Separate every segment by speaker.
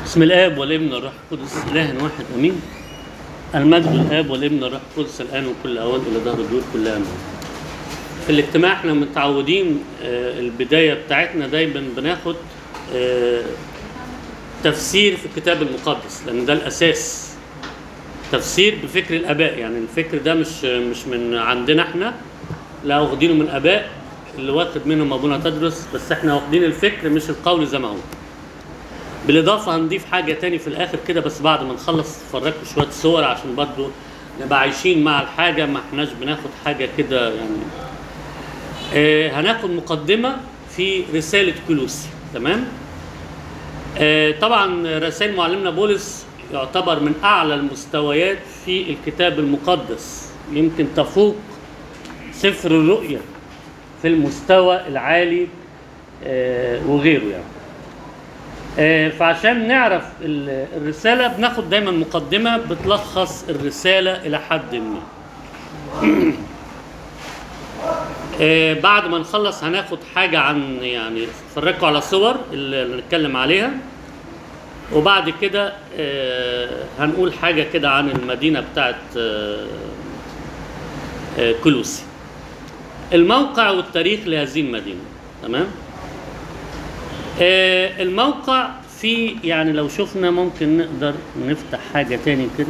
Speaker 1: بسم الاب والابن والروح القدس اله واحد امين المجد الاب والابن والروح القدس الان وكل اوان الى دهر الدور كلها امين في الاجتماع احنا متعودين آه، البدايه بتاعتنا دايما بناخد آه، تفسير في الكتاب المقدس لان ده الاساس تفسير بفكر الاباء يعني الفكر ده مش مش من عندنا احنا لا واخدينه من اباء اللي واخد منهم ابونا تدرس بس احنا واخدين الفكر مش القول زي ما هو بالاضافه هنضيف حاجه تاني في الاخر كده بس بعد ما نخلص نفرجكم شويه صور عشان برضو نبقى عايشين مع الحاجه ما احناش بناخد حاجه كده يعني آه هناخد مقدمه في رساله كلوسي تمام آه طبعا رسائل معلمنا بولس يعتبر من اعلى المستويات في الكتاب المقدس يمكن تفوق سفر الرؤيا في المستوى العالي آه وغيره يعني آه، فعشان نعرف ال- الرسالة بناخد دايما مقدمة بتلخص الرسالة إلى حد ما. آه، بعد ما نخلص هناخد حاجة عن يعني فرجكم على صور اللي نتكلم عليها وبعد كده آه، هنقول حاجة كده عن المدينة بتاعت آه، آه، كلوسي. الموقع والتاريخ لهذه المدينة تمام؟ آه، الموقع في يعني لو شفنا ممكن نقدر نفتح حاجة تاني كده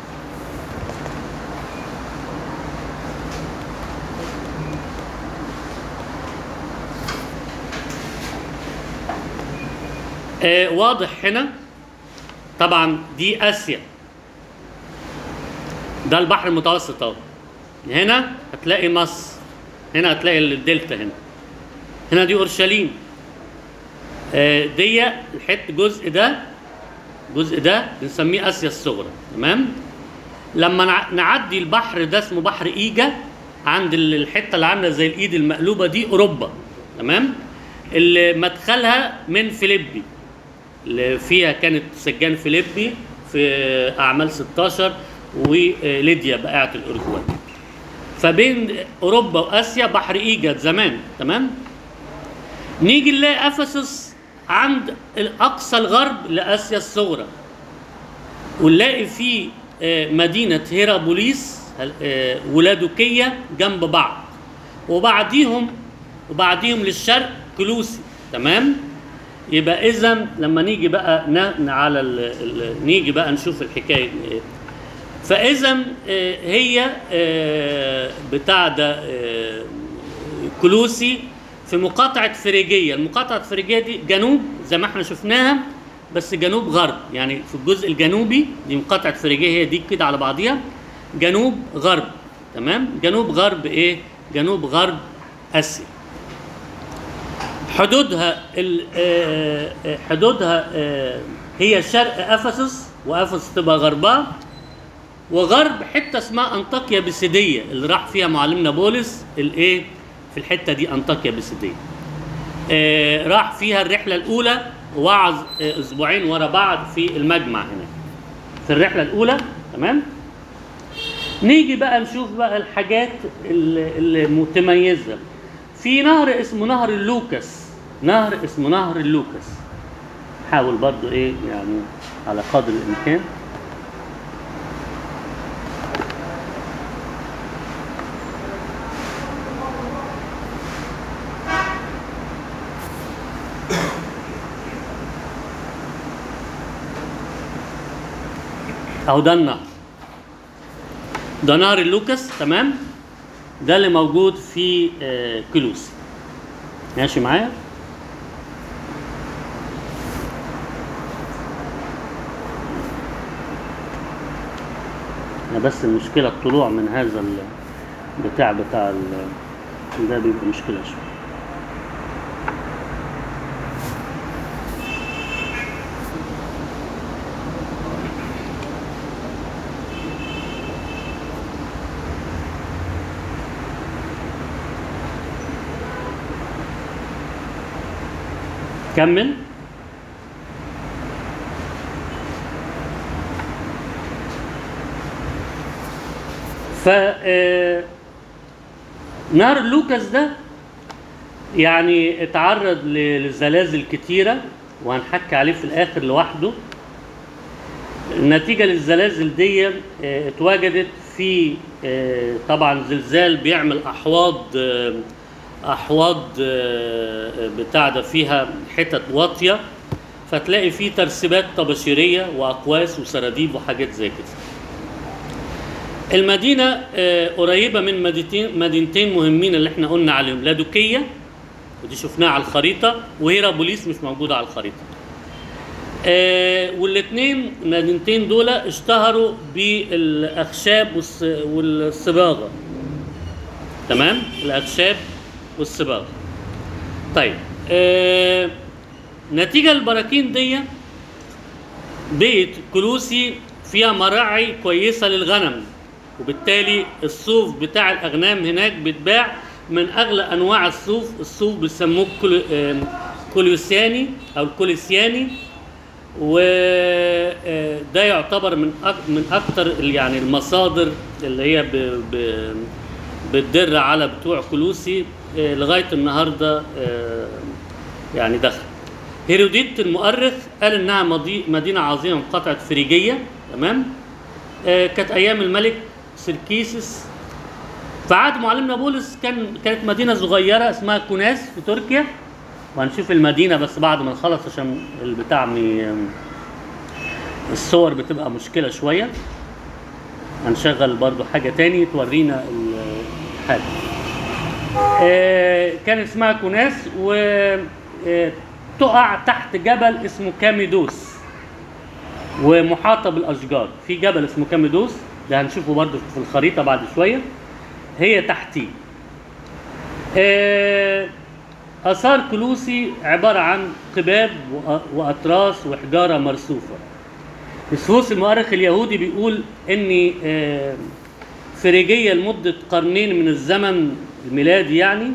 Speaker 1: آه، واضح هنا طبعا دي آسيا ده البحر المتوسط اهو هنا هتلاقي مصر هنا هتلاقي الدلتا هنا هنا دي اورشليم آه، دي الحته الجزء ده الجزء ده بنسميه اسيا الصغرى تمام لما نع- نعدي البحر ده اسمه بحر ايجا عند ال- الحته اللي عامله زي الايد المقلوبه دي اوروبا تمام اللي مدخلها من فيليبي اللي فيها كانت سجان فيليبي في اعمال 16 وليديا بقاعه الاورجواي فبين اوروبا واسيا بحر ايجا زمان تمام نيجي نلاقي افسس عند الاقصى الغرب لاسيا الصغرى ونلاقي في آه، مدينه هيرابوليس آه، ولادوكيه جنب بعض وبعديهم وبعديهم للشرق كلوسي تمام يبقى اذا لما نيجي بقى ن- على ال ال نيجي بقى نشوف الحكايه إيه. فاذا آه، هي آه، بتاع ده آه، كلوسي في مقاطعة فريجية المقاطعة الفريجية دي جنوب زي ما احنا شفناها بس جنوب غرب يعني في الجزء الجنوبي دي مقاطعة فريجية هي دي كده على بعضيها جنوب غرب تمام جنوب غرب ايه جنوب غرب اسيا حدودها ال- آه، آه، حدودها آه، هي شرق افسس وافسس تبقى غربها وغرب حته اسمها انطاكيا بسيديه اللي راح فيها معلمنا بولس الايه في الحته دي انطاكيا بسيديه آه راح فيها الرحله الاولى ووعظ آه اسبوعين ورا بعض في المجمع هناك في الرحله الاولى تمام نيجي بقى نشوف بقى الحاجات ال- المتميزه في نهر اسمه نهر اللوكس نهر اسمه نهر اللوكس حاول برضو ايه يعني على قدر الامكان اهو ده النهر ده نهر اللوكس تمام ده اللي موجود في آه، كلوسي ماشي معايا أنا بس المشكلة الطلوع من هذا البتاع بتاع ال- ده بيبقى مشكلة شوية كمل ف آه، نهر لوكاس ده يعني اتعرض ل- لزلازل كتيرة وهنحكي عليه في الآخر لوحده نتيجة للزلازل دي آه، اتواجدت في آه، طبعا زلزال بيعمل احواض آه، احواض آه، بتاع ده فيها حتت واطيه فتلاقي فيه ترسبات طباشيريه واقواس وسراديب وحاجات زي كده. المدينه آه، قريبه من مدينتين مدينتين مهمين اللي احنا قلنا عليهم لادوكيه ودي شفناها على الخريطه وهيرابوليس مش موجوده على الخريطه. آه والاثنين المدينتين دول اشتهروا بالاخشاب والص- والصباغه تمام الاخشاب والصباغه طيب آه نتيجه البراكين دي بيت كلوسي فيها مراعي كويسه للغنم وبالتالي الصوف بتاع الاغنام هناك بيتباع من اغلى انواع الصوف الصوف بيسموه كلو- آه، كوليوسياني او الكوليسياني وده يعتبر من أك- من اكتر ال- يعني المصادر اللي هي ب- ب- بتدر على بتوع كلوسي آه، لغايه النهارده آه، يعني دخل هيروديت المؤرخ قال انها مضي- مدينه عظيمه من قطعه فريجيه تمام آه، كانت ايام الملك سيركيسس في عهد معلمنا بولس كان كانت مدينه صغيره اسمها كوناس في تركيا وهنشوف المدينه بس بعد ما نخلص عشان البتاع مي الصور بتبقى مشكله شويه هنشغل برضو حاجه تاني تورينا ال- الحاجه آه، كان اسمها كوناس وتقع تحت جبل اسمه كاميدوس ومحاطه بالاشجار في جبل اسمه كاميدوس ده هنشوفه برضو في الخريطه بعد شويه هي تحتيه آه، آثار كلوسي عبارة عن قباب وأ- وأطراس وحجارة مرصوفة. يسوس المؤرخ اليهودي بيقول إن آه، فريجية لمدة قرنين من الزمن الميلادي يعني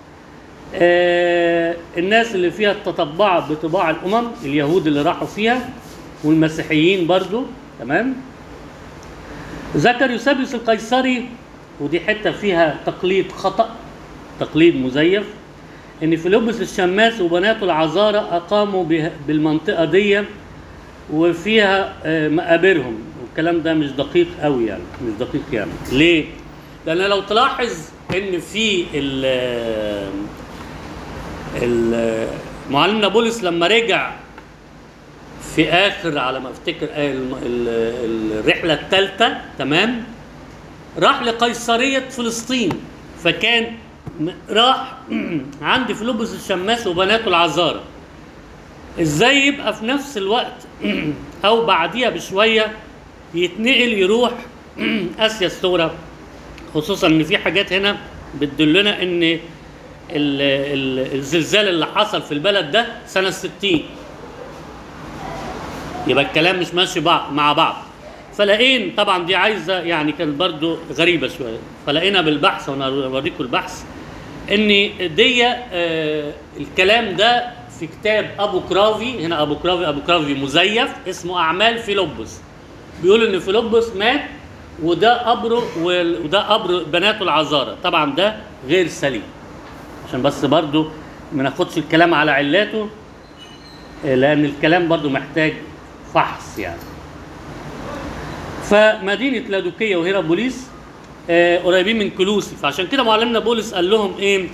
Speaker 1: آه، الناس اللي فيها تطبعت بطباع الأمم اليهود اللي راحوا فيها والمسيحيين برضو تمام ذكر يوسابيوس القيصري ودي حتة فيها تقليد خطأ تقليد مزيف ان فيلبس الشماس وبناته العذارى اقاموا به- بالمنطقه دي وفيها آه، مقابرهم والكلام ده مش دقيق قوي يعني مش دقيق يعني ليه لان لو تلاحظ ان في ال ال- معلمنا بولس لما رجع في اخر على ما افتكر آه، الم- ال- الرحله الثالثه تمام راح لقيصرية فلسطين فكان م- راح عند فيلبس الشماس وبناته العذارى ازاي يبقى في نفس الوقت او بعديها بشوية يتنقل يروح اسيا الصغرى خصوصا ان في حاجات هنا بتدلنا ان ال- ال- الزلزال اللي حصل في البلد ده سنة 60 يبقى الكلام مش ماشي بعض مع بعض فلقين طبعا دي عايزه يعني كانت برضو غريبه شويه فلقينا بالبحث وانا اوريكم البحث ان دي آه الكلام ده في كتاب ابو كرافي هنا ابو كرافي ابو كرافي مزيف اسمه اعمال فيلبس بيقول ان فيلبس مات وده قبره وال- وده قبر بناته العذارى طبعا ده غير سليم عشان بس برضو ما ناخدش الكلام على علاته آه، لان الكلام برضو محتاج فحص يعني فمدينه لادوكيه وهيرابوليس آه، قريبين من كلوسي فعشان كده معلمنا بولس قال لهم ايه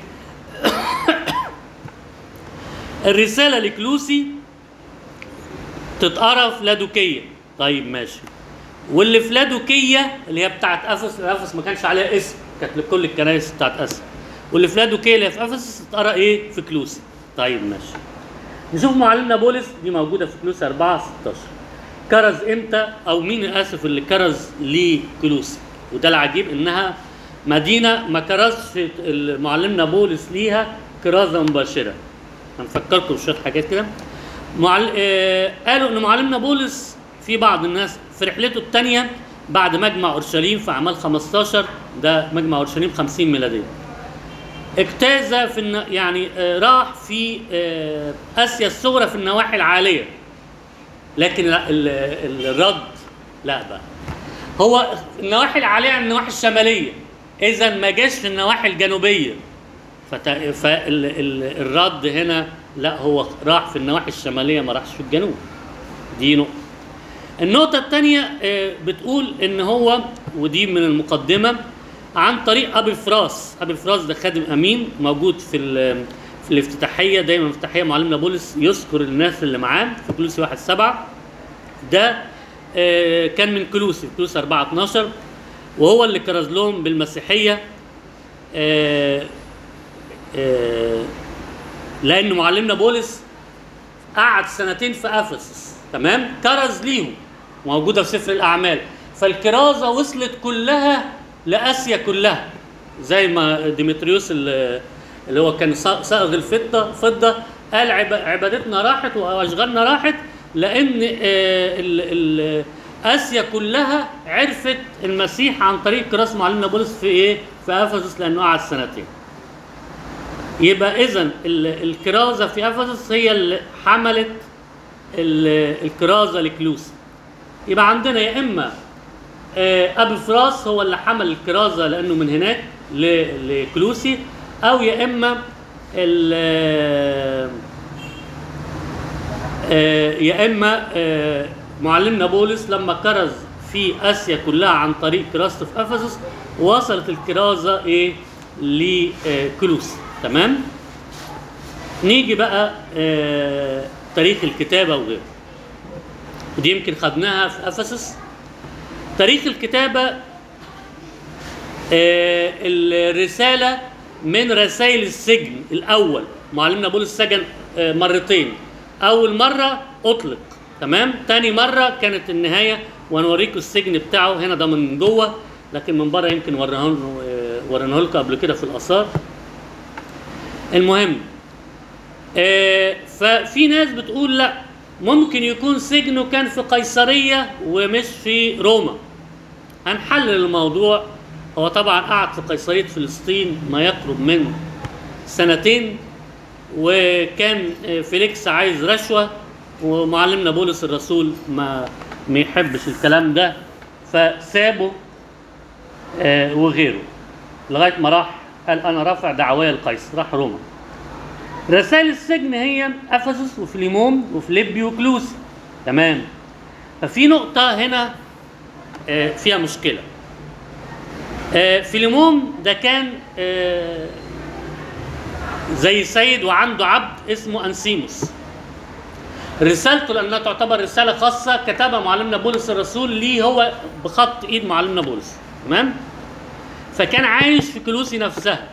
Speaker 1: الرساله لكلوسي تتقرا في لادوكيه طيب ماشي واللي في لادوكيه اللي هي بتاعت افس افس ما كانش عليها اسم كانت لكل الكنائس بتاعت اسيا واللي في لادوكيه اللي هي في افس تتقرا ايه في كلوسي طيب ماشي نشوف معلمنا بولس دي موجوده في كلوسي 4 16 كرز امتى او مين اسف اللي كرز لكلوسي وده العجيب انها مدينه ما كرزش معلمنا بولس ليها كرازه مباشره هنفكركم بشويه حاجات كده معل... آه... قالوا ان معلمنا بولس في بعض الناس في رحلته الثانيه بعد مجمع اورشليم في اعمال 15 ده مجمع اورشليم 50 ميلاديه اجتاز في الن... يعني آه، راح في آه، اسيا الصغرى في النواحي العاليه لكن ال- ال- الرد لا بقى هو النواحي العاليه عن النواحي الشماليه اذا ما جاش في النواحي الجنوبيه فالرد هنا لا هو راح في النواحي الشماليه ما راحش في الجنوب دي نقطه النقطة الثانية بتقول إن هو ودي من المقدمة عن طريق أبي فراس، أبي فراس ده خادم أمين موجود في ال- في الافتتاحية دايما افتتاحية معلمنا بولس يذكر الناس اللي معاه في كلوسي واحد سبعة ده آه، كان من كلوسي كلوسي 4 12 وهو اللي كرز لهم بالمسيحية آه، آه، لأن معلمنا بولس قعد سنتين في افسس تمام كرز ليهم موجوده في سفر الاعمال فالكرازه وصلت كلها لاسيا كلها زي ما ديمتريوس اللي اللي هو كان صا- صائغ الفضه فضه قال عب- عبادتنا راحت واشغالنا راحت لان آه، ال- ال- اسيا كلها عرفت المسيح عن طريق كراس معلمنا بولس في ايه؟ في افسس لانه قعد سنتين. يبقى اذا الكرازه في افسس هي اللي حملت ال- الكرازه لكلوس يبقى عندنا يا اما آه، ابي فراس هو اللي حمل الكرازه لانه من هناك ل- لكلوسي او يا اما ال- آه، يا اما آه، معلمنا بولس لما كرز في اسيا كلها عن طريق كرازته في افسس وصلت الكرازه ايه لكلوس تمام نيجي بقى آه، تاريخ الكتابه وغيره ودي يمكن خدناها في افسس تاريخ الكتابه آه، الرساله من رسائل السجن الاول معلمنا بولس سجن آه، مرتين اول مره اطلق تمام تاني مره كانت النهايه ونوريكم السجن بتاعه هنا ده من جوه لكن من بره يمكن وريناه وريناه لكم قبل كده في الاثار المهم آه، ففي ناس بتقول لا ممكن يكون سجنه كان في قيصريه ومش في روما هنحلل الموضوع هو طبعا قعد في قيصرية فلسطين ما يقرب من سنتين وكان فيليكس عايز رشوة ومعلمنا بولس الرسول ما ما يحبش الكلام ده فسابه آه، وغيره لغاية ما راح قال أنا رافع دعوايا لقيصر راح روما رسائل السجن هي أفسس وفليمون وفليبي وكلوسي تمام ففي نقطة هنا آه، فيها مشكلة آه، فيليمون ده كان آه، زي سيد وعنده عبد اسمه أنسيموس رسالته لأنها تعتبر رسالة خاصة كتبها معلمنا بولس الرسول ليه هو بخط إيد معلمنا بولس تمام فكان عايش في كلوسي نفسها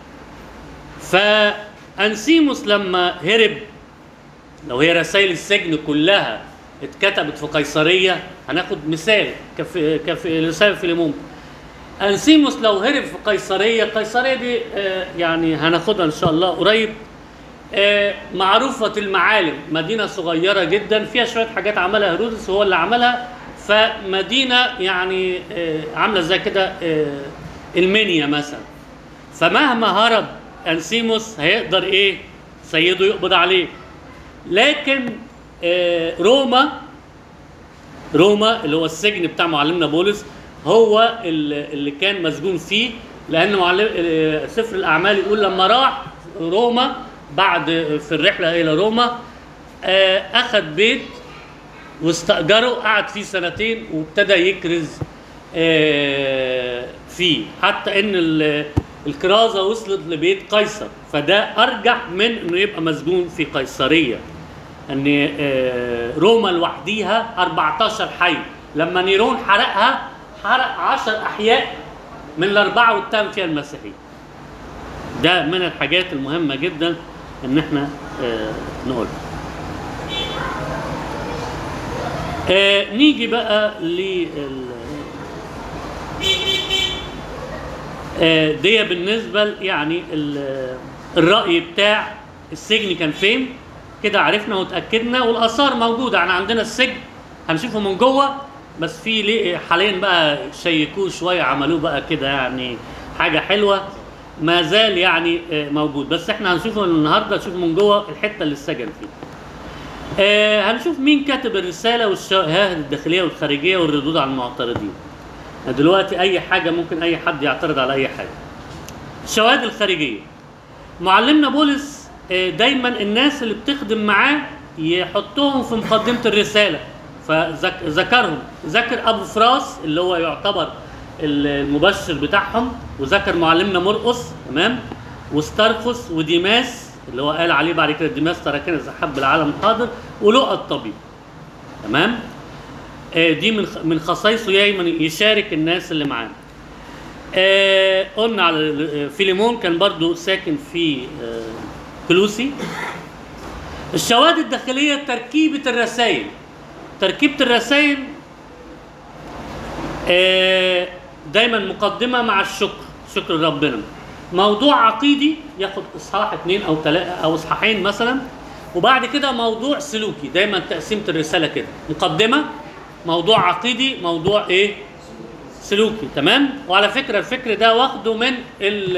Speaker 1: فأنسيموس لما هرب لو هي رسائل السجن كلها اتكتبت في قيصرية هناخد مثال كف كف رسالة فيليمون أنسيموس لو هرب في قيصرية قيصرية دي آه، يعني هناخدها إن شاء الله قريب آه، معروفة المعالم مدينة صغيرة جدا فيها شوية حاجات عملها هيرودس هو اللي عملها فمدينة يعني آه، عاملة زي كده آه، المنيا مثلا فمهما هرب أنسيموس هيقدر إيه سيده يقبض عليه لكن آه، روما روما اللي هو السجن بتاع معلمنا بولس هو اللي اللي كان مسجون فيه لان معلم آه، سفر الاعمال يقول لما راح روما بعد في الرحله الى روما آه، اخذ بيت واستاجره قعد فيه سنتين وابتدى يكرز آه، فيه حتى ان ال- الكرازه وصلت لبيت قيصر فده ارجح من انه يبقى مسجون في قيصريه ان آه، روما لوحديها 14 حي لما نيرون حرقها حرق 10 احياء من الاربعه والتام فيها المسيحيه ده من الحاجات المهمه جدا ان احنا آه، نقولها آه، نيجي بقى لل آه، دي بالنسبة ل- يعني ال- الرأي بتاع السجن كان فين كده عرفنا وتأكدنا والآثار موجودة يعني عندنا السجن هنشوفه من جوه بس في ليه حاليا بقى شيكوه شوية عملوه بقى كده يعني حاجة حلوة ما زال يعني آه، موجود بس احنا هنشوفه النهارده نشوفه من جوه الحتة اللي السجن فيها آه هنشوف مين كاتب الرسالة والشواهد الداخلية والخارجية والردود على المعترضين دلوقتي اي حاجه ممكن اي حد يعترض على اي حاجه الشواهد الخارجيه معلمنا بولس آه، دايما الناس اللي بتخدم معاه يحطهم في مقدمه الرساله فذكرهم ذكر ابو فراس اللي هو يعتبر المبشر بتاعهم وذكر معلمنا مرقس تمام واسترخس وديماس اللي هو قال عليه بعد كده ديماس تركنا ذهب بالعالم الحاضر ولقى الطبيب تمام آه دي من من خصائصه دايما يشارك الناس اللي معاه آه قلنا على فيليمون كان برضو ساكن في آه كلوسي الشواهد الداخلية تركيبة الرسائل تركيبة الرسائل آه، دايما مقدمة مع الشكر شكر ربنا موضوع عقيدي ياخد اصحاح اثنين او ثلاثة او اصحاحين مثلا وبعد كده موضوع سلوكي دايما تقسيمة الرسالة كده مقدمة موضوع عقيدي موضوع ايه سلوكي تمام وعلى فكرة الفكر ده واخده من ال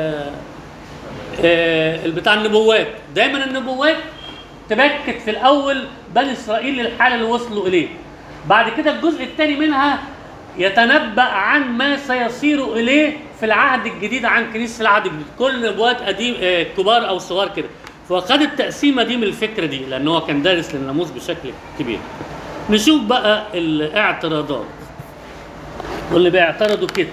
Speaker 1: آه، بتاع النبوات دايما النبوات تبكت في الاول بني اسرائيل للحاله اللي وصلوا اليه بعد كده الجزء الثاني منها يتنبأ عن ما سيصير اليه في العهد الجديد عن كنيسه العهد الجديد كل نبوات قديم آه، كبار او صغار كده فخد التقسيمه دي من الفكره دي لان هو كان دارس للناموس بشكل كبير نشوف بقى الاعتراضات واللي بيعترضوا كتير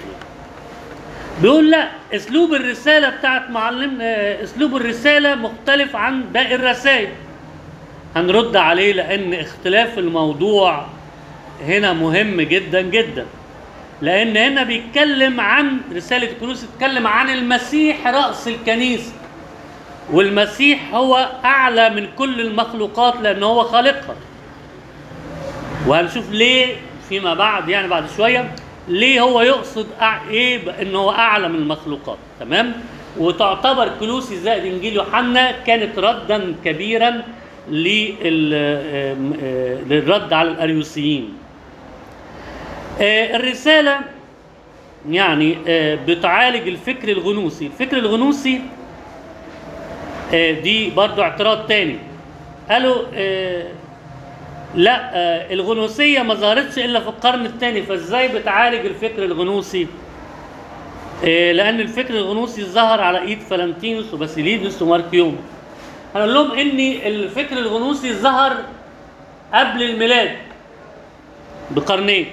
Speaker 1: بيقول لا اسلوب الرساله بتاعت معلم آه، اسلوب الرساله مختلف عن باقي الرسائل هنرد عليه لان اختلاف الموضوع هنا مهم جدا جدا لان هنا بيتكلم عن رساله كولوس بيتكلم عن المسيح راس الكنيسه والمسيح هو اعلى من كل المخلوقات لان هو خالقها وهنشوف ليه فيما بعد يعني بعد شويه ليه هو يقصد أع- ايه ب- ان هو اعلى من المخلوقات تمام وتعتبر كلوسي زائد انجيل يوحنا كانت ردا كبيرا لل- آم، آه، للرد على الاريوسيين آه، الرساله يعني آه، بتعالج الفكر الغنوصي الفكر الغنوصي آه، دي برضو اعتراض تاني قالوا آه، لا آه، الغنوصية ما ظهرتش إلا في القرن الثاني فإزاي بتعالج الفكر الغنوصي؟ آه، لأن الفكر الغنوصي ظهر على إيد فلانتينوس وباسيليدس وماركيوم. هنقول لهم إن الفكر الغنوصي ظهر قبل الميلاد بقرنين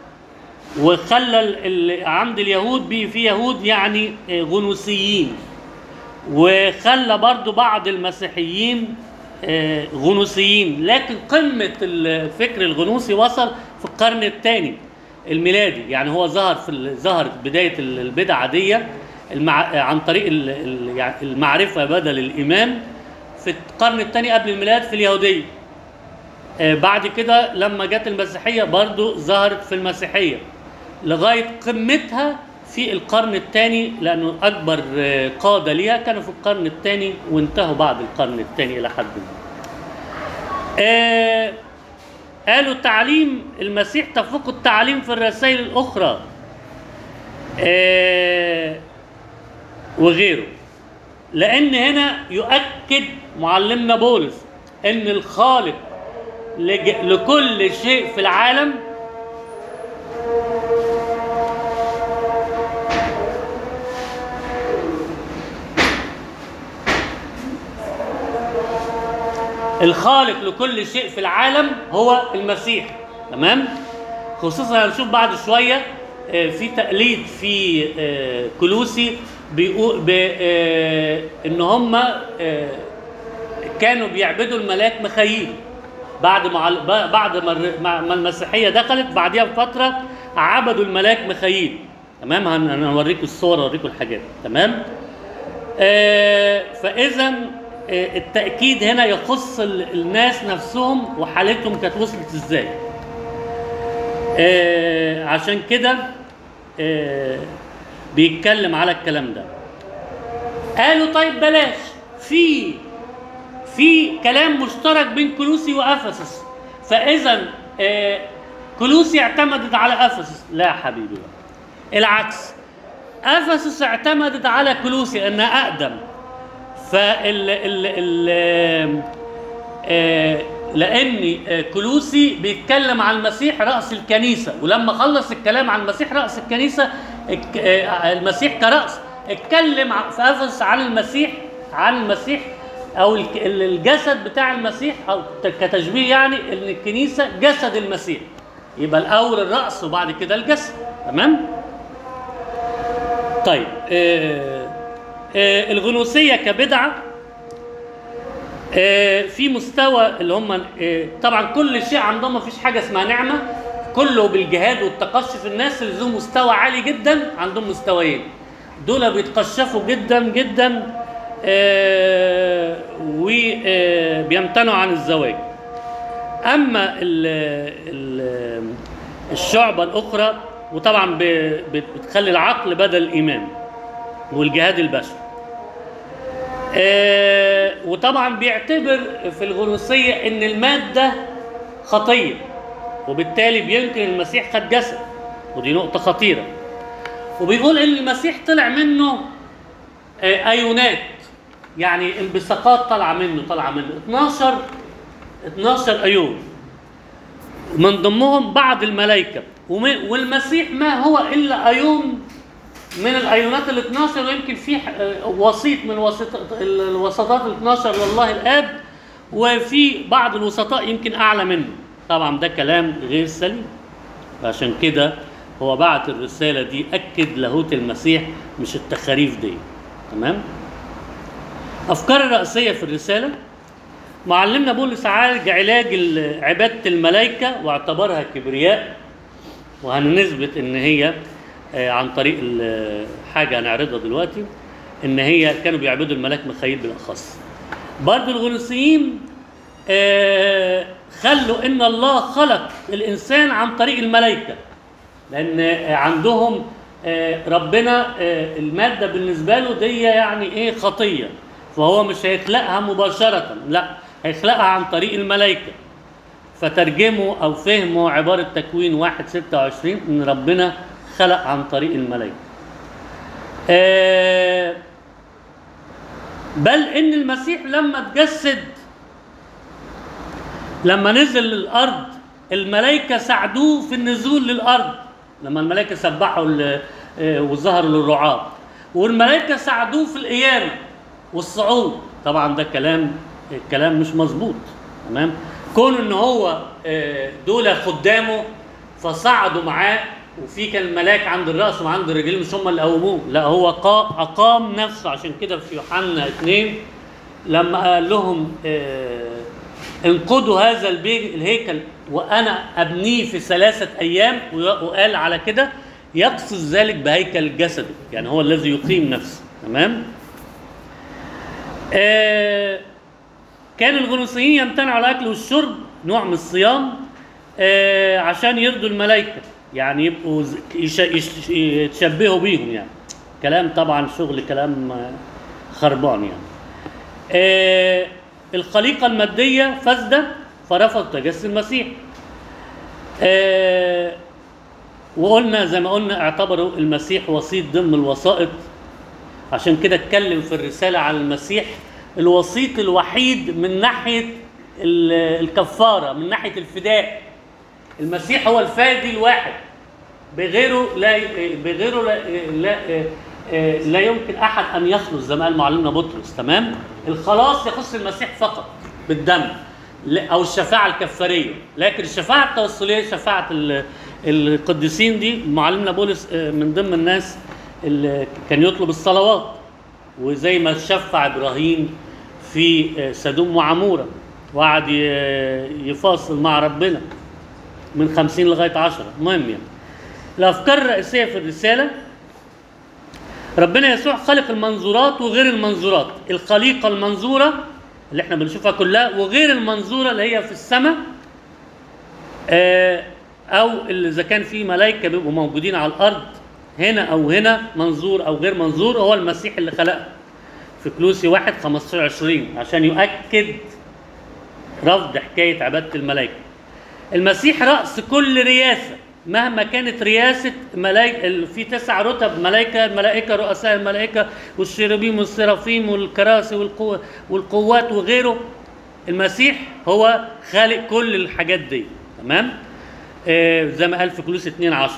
Speaker 1: وخلى ال- ال- عند اليهود بي في يهود يعني آه، غنوصيين وخلى برضو بعض المسيحيين آه، غنوصيين لكن قمة الفكر الغنوصي وصل في القرن الثاني الميلادي يعني هو ظهر في ال- ظهرت بداية ال- البدعة دي المع... عن طريق ال- ال- يعني المعرفة بدل الإيمان في القرن الثاني قبل الميلاد في اليهودية آه، بعد كده لما جت المسيحية برضو ظهرت في المسيحية لغاية قمتها في القرن الثاني لأنه أكبر آه، قادة ليها كانوا في القرن الثاني وانتهوا بعد القرن الثاني إلى حد ما. آه، قالوا تعليم المسيح تفوق التعليم في الرسائل الأخرى آه، وغيره لأن هنا يؤكد معلمنا بولس أن الخالق لج- لكل شيء في العالم الخالق لكل شيء في العالم هو المسيح تمام خصوصا هنشوف بعد شويه آه، في تقليد في آه، كلوسي بيقول ب- آه، ان هم آه، كانوا بيعبدوا الملاك مخايل بعد ما عل- ب- بعد ما الر- ما ما المسيحيه دخلت بعديها بفتره عبدوا الملاك مخايل تمام هن- هنوريكم الصور اوريكم الحاجات تمام آه، فاذا آه، التاكيد هنا يخص ال- الناس نفسهم وحالتهم كانت وصلت ازاي آه، عشان كده آه، بيتكلم على الكلام ده قالوا طيب بلاش في في كلام مشترك بين كلوسي وافسس فاذا آه، كلوسي اعتمدت على افسس لا يا حبيبي بقى. العكس افسس اعتمدت على كلوسي انها اقدم فال ال ال آه، لان آه، كلوسي بيتكلم عن المسيح راس الكنيسه ولما خلص الكلام عن المسيح راس الكنيسه اتك- آه، المسيح كراس اتكلم ع- في افسس عن المسيح عن المسيح او الك- ال- الجسد بتاع المسيح او ت- كتشبيه يعني ان الكنيسه جسد المسيح يبقى الاول الراس وبعد كده الجسد تمام طيب آه آه الغنوصيه كبدعه آه في مستوى اللي هم آه طبعا كل شيء عندهم ما فيش حاجه اسمها نعمه كله بالجهاد والتقشف الناس اللي ذو مستوى عالي جدا عندهم مستويين دول بيتقشفوا جدا جدا وبيمتنعوا عن الزواج اما ال ال الشعبة الأخرى وطبعا ب- بت- بتخلي العقل بدل الإيمان والجهاد البشري آه، وطبعا بيعتبر في الغنوصية إن المادة خطية وبالتالي بينكر المسيح خد جسد ودي نقطة خطيرة وبيقول إن المسيح طلع منه آه، أيونات يعني انبثاقات طالعة منه طالعة منه 12 12 أيون من ضمنهم بعض الملائكة وم- والمسيح ما هو إلا أيون من الأيونات ال 12 ويمكن في آه، وسيط من وسط الوسطات ال 12 لله الآب وفي بعض الوسطاء يمكن أعلى منه طبعا ده كلام غير سليم عشان كده هو بعت الرسالة دي أكد لاهوت المسيح مش التخاريف دي تمام أفكار الرئيسية في الرسالة معلمنا بولس عالج علاج ال- عبادة الملائكة واعتبرها كبرياء وهنثبت ان هي آه، عن طريق ال- حاجة هنعرضها دلوقتي ان هي كانوا بيعبدوا الملاك ميخائيل بالاخص برضو الغنوصيين آه، خلوا ان الله خلق الانسان عن طريق الملائكة لان آه، عندهم آه، ربنا آه، المادة بالنسبة له دي يعني ايه خطية فهو مش هيخلقها مباشرة لا هيخلقها عن طريق الملائكة فترجموا او فهموا عبارة تكوين واحد ستة وعشرين ان ربنا خلق عن طريق الملائكة آه، بل ان المسيح لما تجسد لما نزل للارض الملائكه ساعدوه في النزول للارض لما الملائكه سبحوا ال- آه، وظهروا للرعاة والملائكه ساعدوه في القيامه والصعود طبعا ده كلام الكلام مش مظبوط تمام كون ان هو آه، دول خدامه فصعدوا معاه وفي كان الملاك عند الراس وعند الرجلين مش هم اللي قوموه لا هو قا- اقام نفسه عشان كده في يوحنا اثنين لما قال لهم آه، انقضوا هذا البيت الهيكل وانا ابنيه في ثلاثه ايام وي- وقال على كده يقصد ذلك بهيكل جسده يعني هو الذي يقيم نفسه تمام آه كان الغنوصيين يمتنعوا على الاكل والشرب نوع من الصيام آه عشان يرضوا الملائكه يعني يبقوا ز- يش- يش- يتشبهوا بيهم يعني كلام طبعا شغل كلام آه، خربان يعني آه الخليقه الماديه فاسده فرفض تجسد المسيح آه وقلنا زي ما قلنا اعتبروا المسيح وسيط ضمن الوسائط عشان كده اتكلم في الرسالة عن المسيح الوسيط الوحيد من ناحية ال- الكفارة من ناحية الفداء المسيح هو الفادي الواحد بغيره لا بغيره لا, لا, لا يمكن احد ان يخلص زي ما قال معلمنا بطرس تمام الخلاص يخص المسيح فقط بالدم لا- او الشفاعه الكفاريه لكن الشفاعه التوسليه شفاعه ال- القديسين دي معلمنا بولس آه، من ضمن الناس اللي كان يطلب الصلوات وزي ما شفع ابراهيم في آه، سدوم وعموره وقعد ي- يفاصل مع ربنا من خمسين لغاية عشرة المهم يعني الأفكار الرئيسية في الرسالة ربنا يسوع خلق المنظورات وغير المنظورات الخليقة المنظورة اللي احنا بنشوفها كلها وغير المنظورة اللي هي في السماء آه، أو اللي إذا كان في ملائكة بيبقوا موجودين على الأرض هنا أو هنا منظور أو غير منظور هو المسيح اللي خلقها في كلوسي واحد 15 20 عشان يؤكد رفض حكاية عبادة الملائكة المسيح رأس كل رياسة مهما كانت رياسة ملائكة في تسع رتب ملائكة الملائكة رؤساء الملائكة والشيروبيم والسرافيم والكراسي والقوة والقوات وغيره المسيح هو خالق كل الحاجات دي تمام آه زي ما قال في كلوس 2 10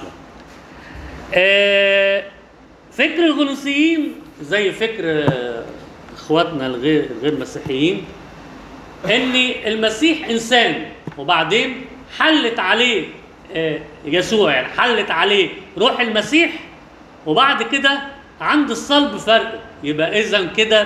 Speaker 1: آه فكر الغنوصيين زي فكر آه، اخواتنا الغير الغير مسيحيين ان المسيح انسان وبعدين حلت عليه آه، يسوع يعني حلت عليه روح المسيح وبعد كده عند الصلب فرق يبقى اذا كده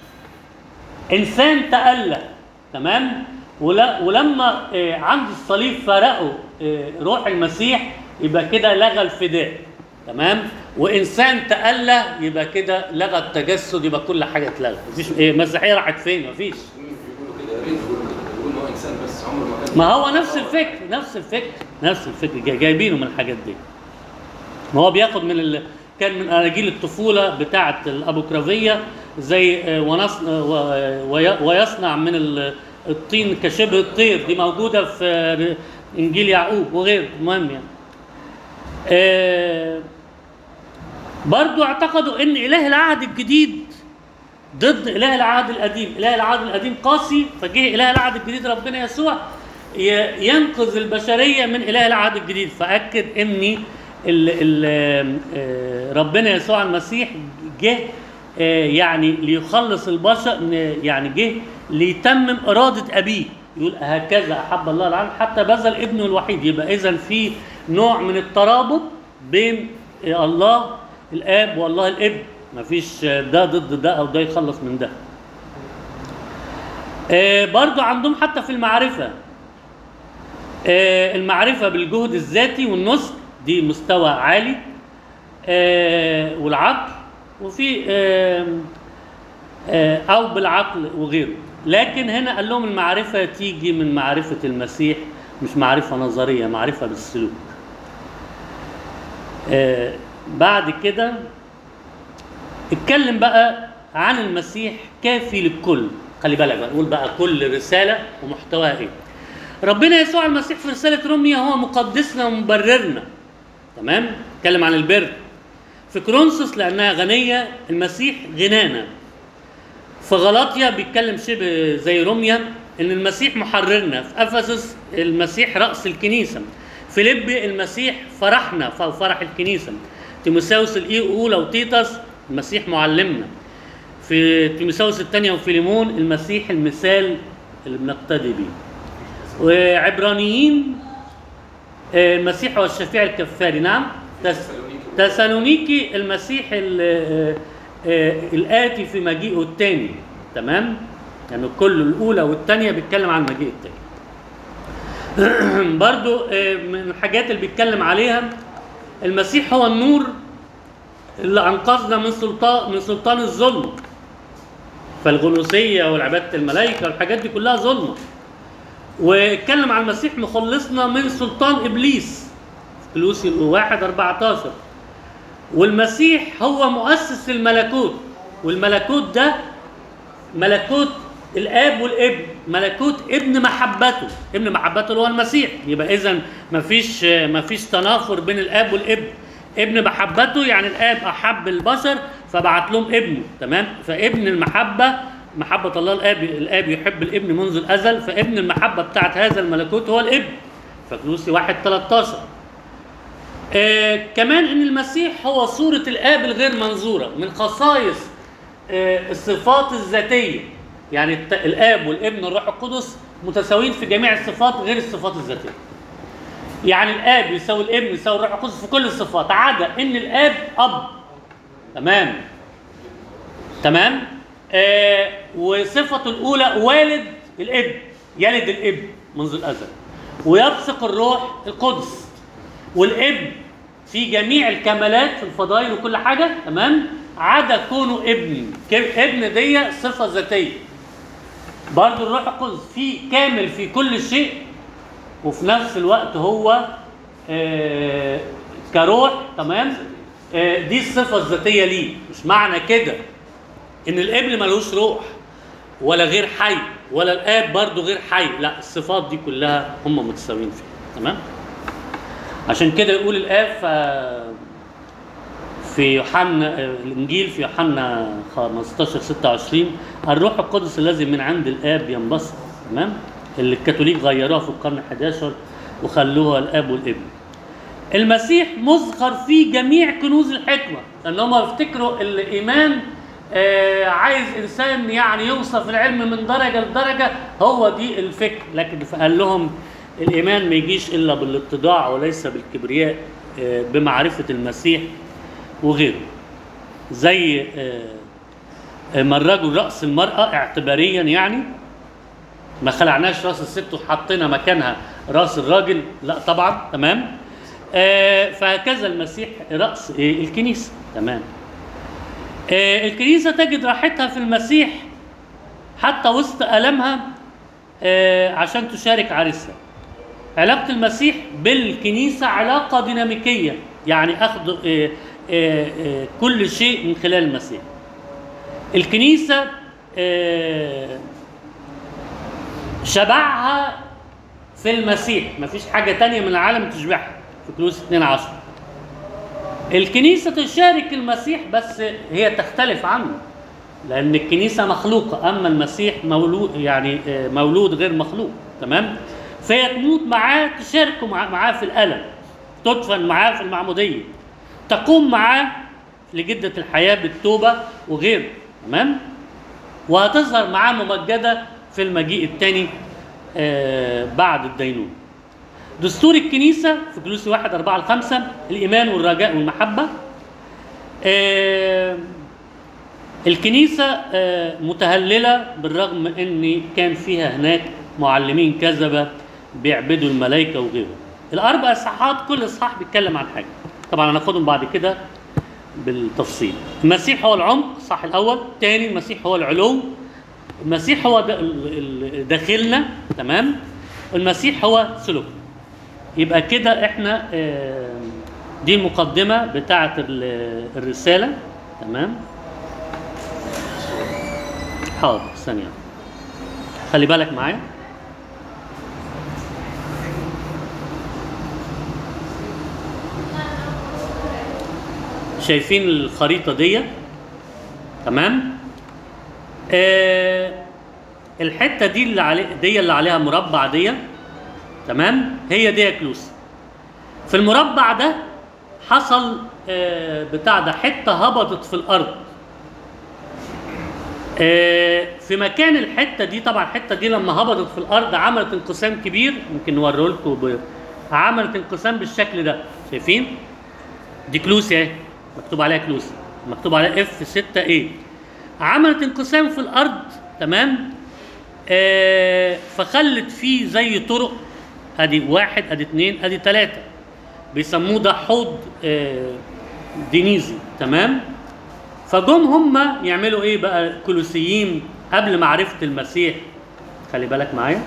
Speaker 1: انسان تأله تمام ولا ولما آه، عند الصليب فرقوا آه، روح المسيح يبقى كده لغى الفداء تمام وانسان تأله يبقى كده لغى التجسد يبقى كل حاجه اتلغت مفيش إيه المسيحيه راحت فين مفيش
Speaker 2: بيقولوا كده يا ريت يقولوا كده يقولوا ان هو انسان بس عمره ما كان
Speaker 1: ما هو نفس الفكر نفس الفكر نفس الفكر جاي- جايبينه من الحاجات دي ما هو بياخد من ال... كان من اناجيل الطفوله بتاعه الابوكرافيه زي آه، ونص... آه، و- وي- ويصنع من ال- الطين كشبه الطير دي موجوده في آه، انجيل يعقوب وغيره المهم يعني آه، برضو اعتقدوا ان اله العهد الجديد ضد اله العهد القديم اله العهد القديم قاسي فجه اله العهد الجديد ربنا يسوع ي- ينقذ البشريه من اله العهد الجديد فاكد ان ال ال آه، ربنا يسوع المسيح جه آه، يعني ليخلص البشر يعني جه ليتمم اراده ابيه يقول هكذا احب الله العالم حتى بذل ابنه الوحيد يبقى اذا في نوع من الترابط بين آه، الله الاب والله الابن مفيش آه، ده ضد ده او ده يخلص من ده آه، برضو عندهم حتى في المعرفة آه، المعرفة بالجهد الذاتي والنسك دي مستوى عالي آه، والعقل وفي آم، آه، أو بالعقل وغيره لكن هنا قال لهم المعرفة تيجي من معرفة المسيح مش معرفة نظرية معرفة بالسلوك آه، بعد كده اتكلم بقى عن المسيح كافي للكل خلي بالك بقى نقول بقى كل رسالة ومحتواها ايه ربنا يسوع المسيح في رسالة روميا هو مقدسنا ومبررنا تمام اتكلم عن البر في كرونسوس لأنها غنية المسيح غنانا في غلاطيا بيتكلم شبه زي روميا ان المسيح محررنا في افسس المسيح راس الكنيسه فيليبي المسيح فرحنا ف- فرح الكنيسه تيموساوس الاولى وتيتس المسيح معلمنا في تيموساوس الثانيه وفيليمون المسيح المثال اللي بنقتدي بيه وعبرانيين آه، المسيح هو الشفيع الكفاري نعم تس- تسالونيكي المسيح ال- آه، آه، الآتي في مجيئه الثاني تمام يعني كل الأولى والثانية بيتكلم عن المجيء الثاني برضو آه، من الحاجات اللي بيتكلم عليها المسيح هو النور اللي أنقذنا من سلطان من سلطان الظلم فالغنوصية والعبادة الملائكة والحاجات دي كلها ظلمة واتكلم عن المسيح مخلصنا من سلطان إبليس فلوسي واحد 14 والمسيح هو مؤسس الملكوت والملكوت ده ملكوت الاب والابن ملكوت ابن محبته ابن محبته اللي هو المسيح يبقى اذا مفيش مفيش تنافر بين الاب والابن ابن محبته يعني الاب احب البشر فبعت لهم ابنه تمام فابن المحبه محبه الله الاب الاب يحب الابن منذ الازل فابن المحبه بتاعت هذا الملكوت هو الابن فكلوسي 1 13 آه كمان ان المسيح هو صورة الاب الغير منظورة من خصائص آه الصفات الذاتية يعني الت- الاب والابن والروح القدس متساويين في جميع الصفات غير الصفات الذاتية يعني الاب يساوي الابن يساوي الروح القدس في كل الصفات عدا ان الاب اب تمام تمام آه وصفته الاولى والد الابن يلد الابن منذ الازل ويبصق الروح القدس والابن في جميع الكمالات في الفضائل وكل حاجه تمام عدا كونه ابن ك- ابن دي صفه ذاتيه برضو الروح القدس في كامل في كل شيء وفي نفس الوقت هو آه كروح تمام آه دي الصفه الذاتيه ليه مش معنى كده ان الابن ملوش روح ولا غير حي ولا الاب برضو غير حي لا الصفات دي كلها هم متساويين فيها تمام عشان كده يقول الآب ف- في يوحنا الإنجيل في يوحنا 15 26 الروح القدس الذي من عند الآب ينبسط تمام اللي الكاثوليك غيروها في القرن 11 وخلوها الآب والابن المسيح مزخر في جميع كنوز الحكمة لأن هم يفتكروا الإيمان آه عايز انسان يعني يوصف العلم من درجه لدرجه هو دي الفكر لكن فقال لهم الايمان ما يجيش الا بالاتضاع وليس بالكبرياء آه بمعرفه المسيح وغيره زي آه آه، ما الرجل راس المراه اعتباريا يعني ما خلعناش راس الست وحطينا مكانها راس الراجل لا طبعا تمام آه فهكذا المسيح راس إيه؟ الكنيسه تمام آه الكنيسه تجد راحتها في المسيح حتى وسط المها آه عشان تشارك عريسها علاقه المسيح بالكنيسه علاقه ديناميكيه يعني اخذ آه آه آه كل شيء من خلال المسيح الكنيسه آه شبعها في المسيح مفيش حاجة تانية من العالم تشبعها في كلوس 2 10 الكنيسة تشارك المسيح بس هي تختلف عنه لأن الكنيسة مخلوقة أما المسيح مولود يعني آه، مولود غير مخلوق تمام فهي تموت معاه تشاركه مع- معاه في الألم تدفن معاه في المعمودية تقوم معاه لجدة الحياة بالتوبة وغيره تمام وهتظهر معاه ممجدة في المجيء الثاني بعد الدينون دستور الكنيسة في كلوسي واحد أربعة الخمسة الإيمان والرجاء والمحبة آه، الكنيسة آه، متهللة بالرغم أن كان فيها هناك معلمين كذبة بيعبدوا الملائكة وغيره الأربع إصحاحات كل إصحاح بيتكلم عن حاجة طبعا هناخدهم بعد كده بالتفصيل المسيح هو العمق الصح الأول تاني المسيح هو العلو المسيح هو د- ال- ال- داخلنا تمام المسيح هو سلوكنا يبقى كده احنا آه، دي المقدمة بتاعة ال- الرسالة تمام حاضر ثانية خلي بالك معايا شايفين الخريطة دي تمام آه الحتة دي اللي علي دي اللي عليها مربع دي تمام هي دي كلوس في المربع ده حصل آه بتاع ده حتة هبطت في الأرض آه في مكان الحتة دي طبعا الحتة دي لما هبطت في الأرض عملت انقسام كبير ممكن نوريه لكم ب- عملت انقسام بالشكل ده شايفين؟ دي كلوسي اهي مكتوب عليها كلوسي مكتوب عليها اف 6 ايه عملت انقسام في الارض تمام آه فخلت فيه زي طرق ادي واحد ادي اتنين ادي تلاته بيسموه ده حوض آه دينيزي تمام فجم هم يعملوا ايه بقى كلوسيين قبل معرفه المسيح خلي بالك معايا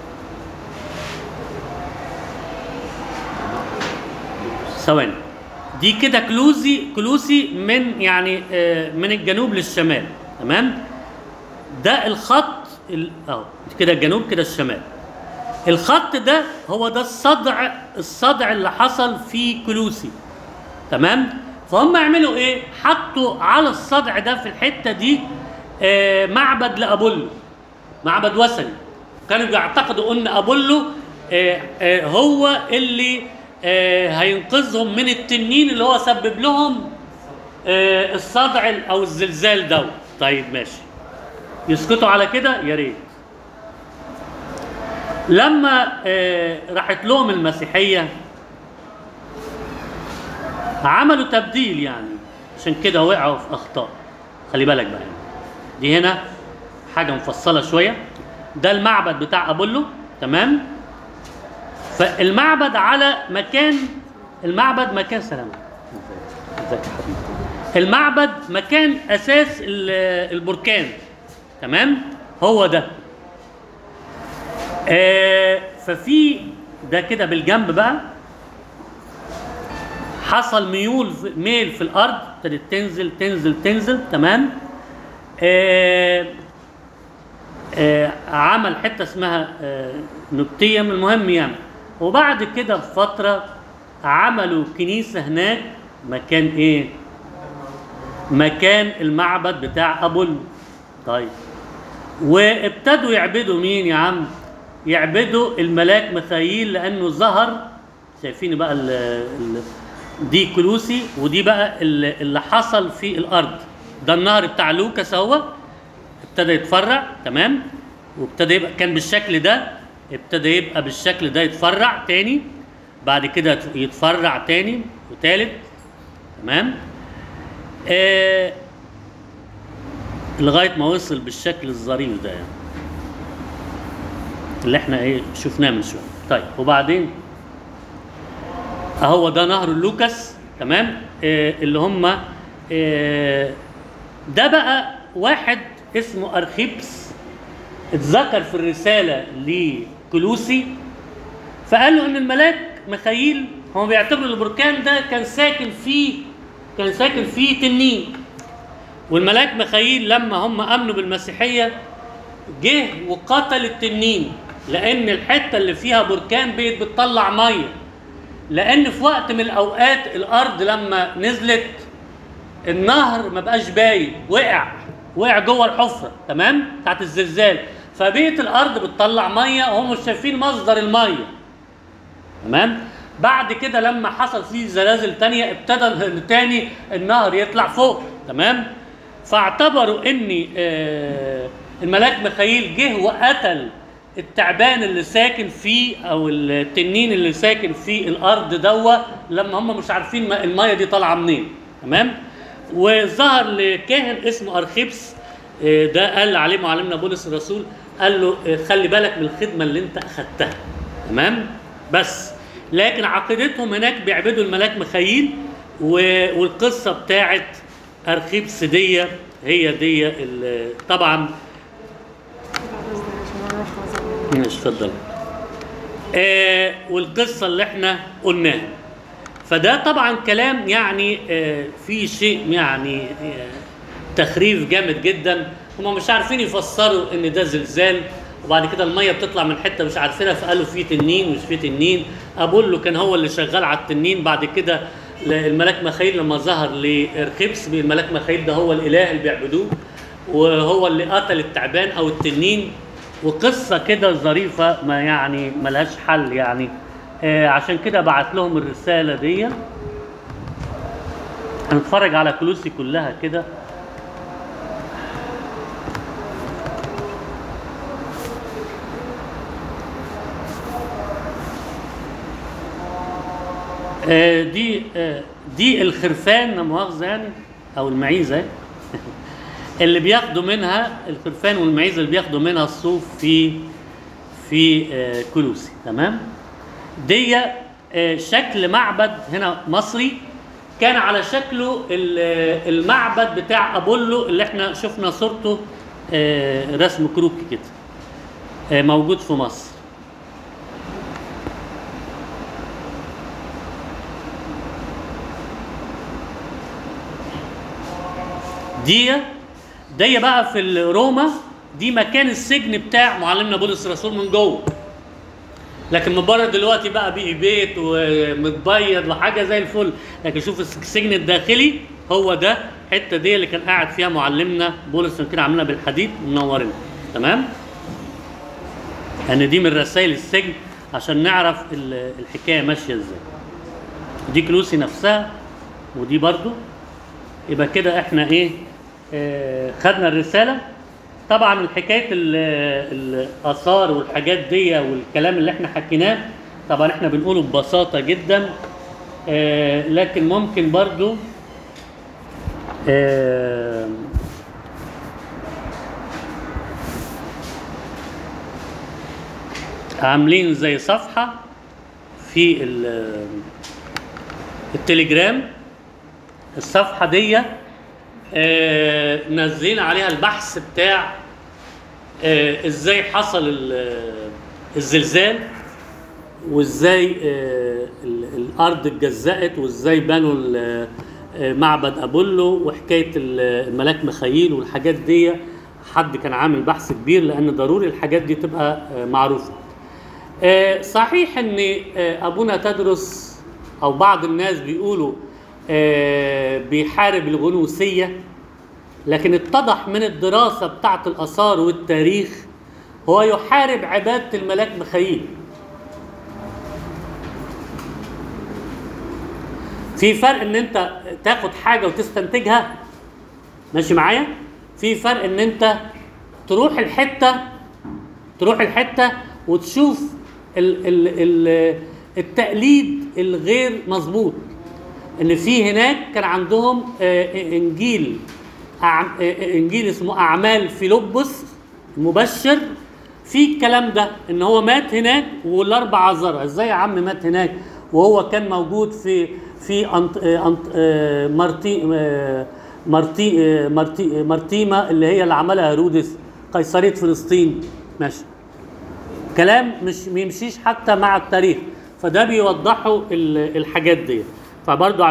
Speaker 1: ثواني دي كده كلوزي كلوسي من يعني آه، من الجنوب للشمال تمام ده الخط ال- اهو كده الجنوب كده الشمال الخط ده هو ده الصدع الصدع اللي حصل في كلوسي تمام فهم يعملوا ايه حطوا على الصدع ده في الحته دي آه، معبد لابولو معبد وثني كانوا بيعتقدوا ان ابولو آه، آه، هو اللي آه، هينقذهم من التنين اللي هو سبب لهم آه، الصدع او الزلزال ده طيب ماشي يسكتوا على كده يا ريت لما آه، راحت لهم المسيحيه عملوا تبديل يعني عشان كده وقعوا في اخطاء خلي بالك بقى دي هنا حاجه مفصله شويه ده المعبد بتاع ابولو تمام فالمعبد على مكان المعبد مكان سلام ازيك يا حبيبي المعبد مكان اساس ال- البركان تمام هو ده آه ففي ده كده بالجنب بقى حصل ميول في- ميل في الارض ابتدت تنزل تنزل تنزل تمام آه آه عمل حته اسمها آه نبتيم المهم يعني وبعد كده بفتره عملوا كنيسه هناك مكان ايه مكان المعبد بتاع ابولو طيب وابتدوا يعبدوا مين يا عم يعبدوا الملاك ميخائيل لانه ظهر شايفين بقى ال ال دي كلوسي ودي بقى ال- اللي حصل في الارض ده النهر بتاع لوكاس اهو ابتدى يتفرع تمام وابتدى يبقى كان بالشكل ده ابتدى يبقى بالشكل ده يتفرع تاني بعد كده يتفرع تاني وتالت تمام آه لغايه ما وصل بالشكل الظريف ده يعني اللي احنا ايه شفناه من شويه طيب وبعدين اهو ده نهر لوكاس تمام آه اللي هم آه ده بقى واحد اسمه ارخيبس اتذكر في الرساله لكلوسي فقال له ان الملاك مخايل هم بيعتبروا البركان ده كان ساكن فيه كان ساكن فيه تنين والملاك مخايل لما هم امنوا بالمسيحيه جه وقتل التنين لان الحته اللي فيها بركان بيت بتطلع ميه لان في وقت من الاوقات الارض لما نزلت النهر ما بقاش باين وقع وقع جوه الحفره تمام بتاعت الزلزال فبيت الارض بتطلع ميه وهم مش شايفين مصدر الميه تمام بعد كده لما حصل فيه زلازل تانية ابتدى تاني النهر يطلع فوق تمام فاعتبروا ان آه، الملاك ميخائيل جه وقتل التعبان اللي ساكن فيه او التنين اللي ساكن في الارض دوا لما هم مش عارفين ما- الميه دي طالعه منين تمام وظهر لكاهن اسمه ارخيبس آه، ده قال عليه معلمنا بولس الرسول قال له آه، خلي بالك من الخدمه اللي انت اخدتها تمام بس لكن عقيدتهم هناك بيعبدوا الملاك ميخائيل و- والقصه بتاعت ارخيبس دي هي دي ال- طبعا ماشي اتفضل آه والقصه اللي احنا قلناها فده طبعا كلام يعني آه في شيء يعني آه تخريف جامد جدا هم مش عارفين يفسروا ان ده زلزال وبعد كده الميه بتطلع من حته مش عارفينها فقالوا في تنين مش في تنين ابولو كان هو اللي شغال على التنين بعد كده ل- الملاك ميخائيل لما ظهر لارخبس الملاك ميخائيل ده هو الاله اللي بيعبدوه وهو اللي قتل التعبان او التنين وقصه كده ظريفه ما يعني ملهاش حل يعني آه عشان كده بعت لهم الرساله دي هنتفرج على كلوسي كلها كده آه، دي آه، دي الخرفان لا مؤاخذه يعني او المعيزه اللي بياخدوا منها الخرفان والمعيزه اللي بياخدوا منها الصوف في في آه، كلوسي تمام دي آه، شكل معبد هنا مصري كان على شكله ال- آه، المعبد بتاع ابولو اللي احنا شفنا صورته آه، رسم كروكي كده آه، موجود في مصر دي دي بقى في روما دي مكان السجن بتاع معلمنا بولس الرسول من جوه لكن من بره دلوقتي بقى بقي بيت ومتبيض وحاجه زي الفل لكن شوف السجن الداخلي هو ده الحته دي اللي كان قاعد فيها معلمنا بولس كان كده عاملينها بالحديد ومنورينها تمام يعني دي من رسائل السجن عشان نعرف ال- الحكايه ماشيه ازاي دي كلوسي نفسها ودي برضو يبقى كده احنا ايه آه خدنا الرساله طبعا حكايه ال- الاثار والحاجات دي والكلام اللي احنا حكيناه طبعا احنا بنقوله ببساطه جدا آه لكن ممكن برضو آه عاملين زي صفحه في ال- التليجرام الصفحه دي آه، نازلين عليها البحث بتاع آه، ازاي حصل ال- الزلزال وازاي آه، ال- الارض اتجزأت وازاي بنوا ال- آه، معبد ابولو وحكايه ال- الملاك ميخائيل والحاجات دي حد كان عامل بحث كبير لان ضروري الحاجات دي تبقى آه، معروفه آه، صحيح ان آه، ابونا تدرس او بعض الناس بيقولوا آه، بيحارب الغنوصيه لكن اتضح من الدراسه بتاعه الاثار والتاريخ هو يحارب عباده الملاك ميخائيل في فرق ان انت تاخد حاجه وتستنتجها ماشي معايا في فرق ان انت تروح الحته تروح الحته وتشوف ال ال ال التقليد الغير مظبوط ان في هناك كان عندهم آه، انجيل أعم- آه، انجيل اسمه اعمال فيلبس مبشر في الكلام ده ان هو مات هناك والاربع عذراء ازاي يا عم مات هناك وهو كان موجود في في أنط... آه، أنط... آه، مرتي آه، مرتي آه، مرتي آه، مرتيما اللي هي اللي عملها هيرودس قيصريه فلسطين ماشي كلام مش بيمشيش حتى مع التاريخ فده بيوضحوا ال- الحاجات دي فبرضه